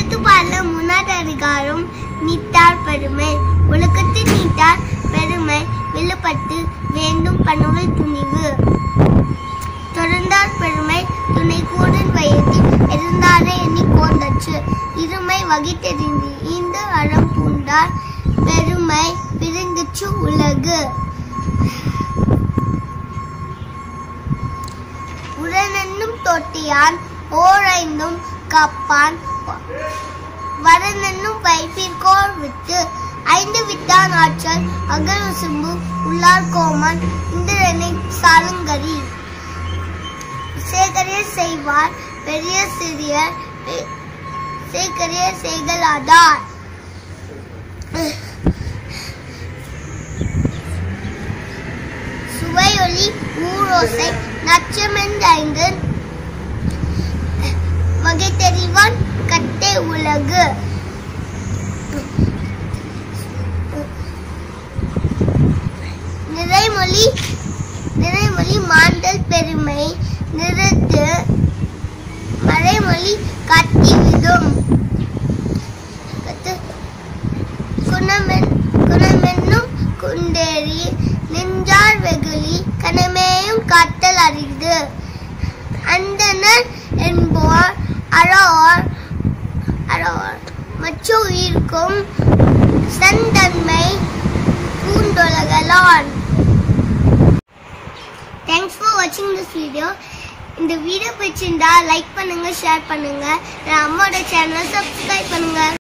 அறத்துப்பால முன்னாடி அதிகாரம் நீத்தார் பெருமை ஒழுக்கத்தில் நீத்தார் பெருமை விழுப்பட்டு வேண்டும் பணுவல் துணிவு தொடர்ந்தார் பெருமை துணை கூடன் வயதில் இருந்தாரே எண்ணி கோந்தச்சு இருமை வகித்தெறிந்து ஈந்து அறம் பூண்டார் பெருமை விருந்துச்சு உலகு உடனென்னும் தொட்டியான் ஓரைந்தும் கப்பான் வரனென்னும் வைப்பிற்கோர் விட்டு ஐந்து விட்டான் ஆற்றல் அகல் உசும்பு உள்ளார் கோமன் இந்திரனை சாலுங்கரி சேகரியர் செய்வார் பெரிய சிறியர் பெ- சேகரியர் செய்கலாதார் சுவையொலி ஊரோசை நச்சமென்று வகை தெரிவான் கட்டே உலகு நிறைமொழி நிறைமொழி மாண்டல் பெருமை நிறுத்து மறைமொழி காட்டி விடும் அடுத்து, குணமென் குணமென்னும் குண்டேறி நின்றார் வெகுளி கனமேயும் காத்தல் அறிது அந்தனர் என்போர் அறோர் அறோர் மற்ற உயிர்க்கும் சந்தன்மை பூண்டொலகலான் தேங்க்ஸ் ஃபார் வாட்சிங் திஸ் வீடியோ இந்த வீடியோ பிடிச்சிருந்தா லைக் பண்ணுங்க ஷேர் பண்ணுங்க என் அம்மாவோட சேனலை சப்ஸ்கிரைப் பண்ணுங்க